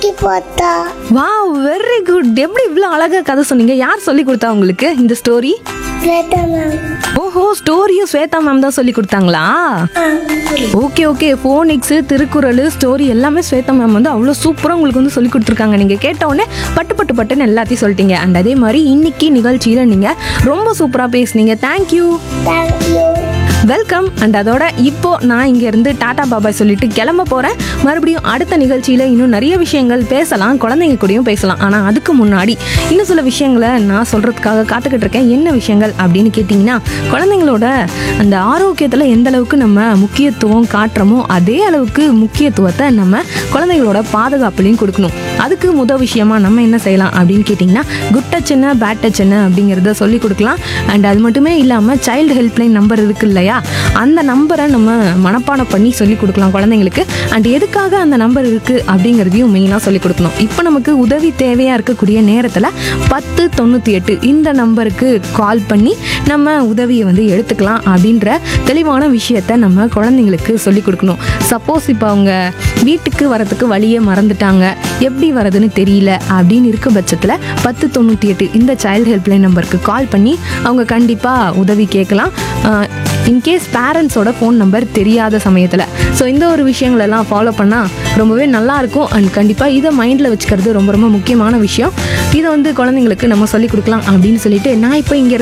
தூக்கி போட்டா wow very good எப்படி இவ்வளோ அழகா கதை சொன்னீங்க யார் சொல்லி கொடுத்தா உங்களுக்கு இந்த ஸ்டோரி ஸ்வேதா மேம் ஓஹோ ஸ்டோரியும் ஸ்வேதா மேம் தான் சொல்லி கொடுத்தாங்களா okay okay phonics Thirukkural story எல்லாமே ஸ்வேதா மேம் வந்து அவ்வளோ சூப்பராக உங்களுக்கு வந்து சொல்லி கொடுத்துருக்காங்க நீங்கள் கேட்ட உடனே பட்டு பட்டு பட்டுன்னு எல்லாத்தையும் சொல்லிட்டீங்க அண்ட் அதே மாதிரி இன்னைக்கு நிகழ்ச்சியில் நீங்கள் ரொம்ப சூப்பராக பேசுனீங்க தேங்க்யூ தேங்க்யூ வெல்கம் அண்ட் அதோட இப்போ நான் இங்கேருந்து டாடா பாபாய் சொல்லிட்டு கிளம்ப போகிறேன் மறுபடியும் அடுத்த நிகழ்ச்சியில் இன்னும் நிறைய விஷயங்கள் பேசலாம் குழந்தைங்க கூடயும் பேசலாம் ஆனால் அதுக்கு முன்னாடி இன்னும் சில விஷயங்களை நான் சொல்கிறதுக்காக காத்துக்கிட்டு இருக்கேன் என்ன விஷயங்கள் அப்படின்னு கேட்டிங்கன்னா குழந்தைங்களோட அந்த ஆரோக்கியத்தில் எந்த அளவுக்கு நம்ம முக்கியத்துவம் காட்டுறோமோ அதே அளவுக்கு முக்கியத்துவத்தை நம்ம குழந்தைங்களோட பாதுகாப்புலையும் கொடுக்கணும் அதுக்கு முத விஷயமா நம்ம என்ன செய்யலாம் அப்படின்னு கேட்டிங்கன்னா குட் டச் என்ன பேட் டச் என்ன அப்படிங்கிறத சொல்லி கொடுக்கலாம் அண்ட் அது மட்டுமே இல்லாமல் சைல்டு ஹெல்ப்லைன் நம்பர் இருக்கு இல்லையா அந்த நம்பரை நம்ம மனப்பாடம் பண்ணி சொல்லி கொடுக்கலாம் குழந்தைங்களுக்கு அண்ட் எதுக்காக அந்த நம்பர் இருக்குது அப்படிங்கிறதையும் மெயினாக சொல்லி கொடுக்கணும் இப்போ நமக்கு உதவி தேவையாக இருக்கக்கூடிய நேரத்தில் பத்து தொண்ணூற்றி எட்டு இந்த நம்பருக்கு கால் பண்ணி நம்ம உதவியை வந்து எடுத்துக்கலாம் அப்படின்ற தெளிவான விஷயத்த நம்ம குழந்தைங்களுக்கு சொல்லி கொடுக்கணும் சப்போஸ் இப்போ அவங்க வீட்டுக்கு வரதுக்கு வழியே மறந்துட்டாங்க எப்படி வரதுன்னு தெரியல அப்படின்னு இருக்க பட்சத்தில் பத்து தொண்ணூற்றி எட்டு இந்த சைல்டு ஹெல்ப்லைன் நம்பருக்கு கால் பண்ணி அவங்க கண்டிப்பாக உதவி கேட்கலாம் இன்கேஸ் பேரண்ட்ஸோட ஃபோன் நம்பர் தெரியாத சமயத்தில் ஸோ இந்த ஒரு விஷயங்களெல்லாம் ஃபாலோ பண்ணால் ரொம்பவே நல்லா இருக்கும் அண்ட் கண்டிப்பாக இதை மைண்டில் வச்சுக்கிறது ரொம்ப ரொம்ப முக்கியமான விஷயம் இதை வந்து குழந்தைங்களுக்கு நம்ம சொல்லிக் கொடுக்கலாம் அப்படின்னு சொல்லிட்டு நான் இப்போ இங்கே